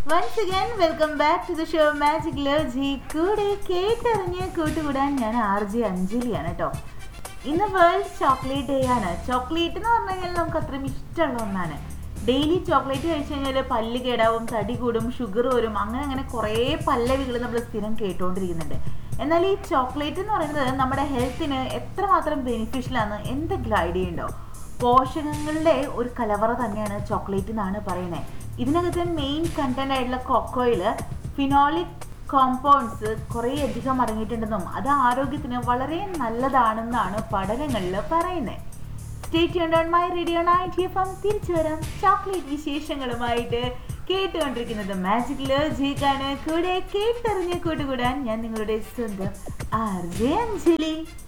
once again welcome back to the show magic love ജി കൂടെ കേട്ടറിഞ്ഞ് കൂട്ടുകൂടാൻ ഞാൻ ആർ ജെ അഞ്ജലിയാണ് കേട്ടോ ഇന്ന് വേൾഡ് ചോക്ലേറ്റ് ഡേ ആണ് ചോക്ലേറ്റ് എന്ന് പറഞ്ഞു കഴിഞ്ഞാൽ നമുക്ക് അത്രയും ഇഷ്ടമുള്ള ഒന്നാണ് ഡെയിലി ചോക്ലേറ്റ് കഴിച്ചു കഴിഞ്ഞാൽ പല്ല് കേടാവും തടി കൂടും ഷുഗർ വരും അങ്ങനെ അങ്ങനെ കുറേ പല്ലവികൾ നമ്മൾ സ്ഥിരം കേട്ടുകൊണ്ടിരിക്കുന്നുണ്ട് എന്നാൽ ഈ ചോക്ലേറ്റ് എന്ന് പറയുന്നത് നമ്മുടെ ഹെൽത്തിന് എത്രമാത്രം ബെനിഫിഷ്യൽ ആണ് എന്തെങ്കിലും ഐഡിയ ഉണ്ടോ പോഷകങ്ങളുടെ ഒരു കലവറ തന്നെയാണ് ചോക്ലേറ്റ് എന്നാണ് പറയുന്നത് ഇതിനകത്ത് മെയിൻ കണ്ടന്റ് ആയിട്ടുള്ള കൊക്കോയില് ഫിനോളിക് കോമ്പൗണ്ട്സ് കുറേ അധികം അടങ്ങിയിട്ടുണ്ടെന്നും അത് ആരോഗ്യത്തിന് വളരെ നല്ലതാണെന്നാണ് പഠനങ്ങളിൽ പറയുന്നത് state on my radio ninety F M തിരിച്ചു വരാം ചോക്ലേറ്റ് വിശേഷങ്ങളുമായിട്ട് കേട്ടുകൊണ്ടിരിക്കുന്നത് മാജിക് ലോജിക്കാണ് കൂടെ കേട്ടറിഞ്ഞ് കൂട്ടുകൂടാൻ ഞാൻ നിങ്ങളുടെ സ്വന്തം ആർ ജെ അഞ്ജലി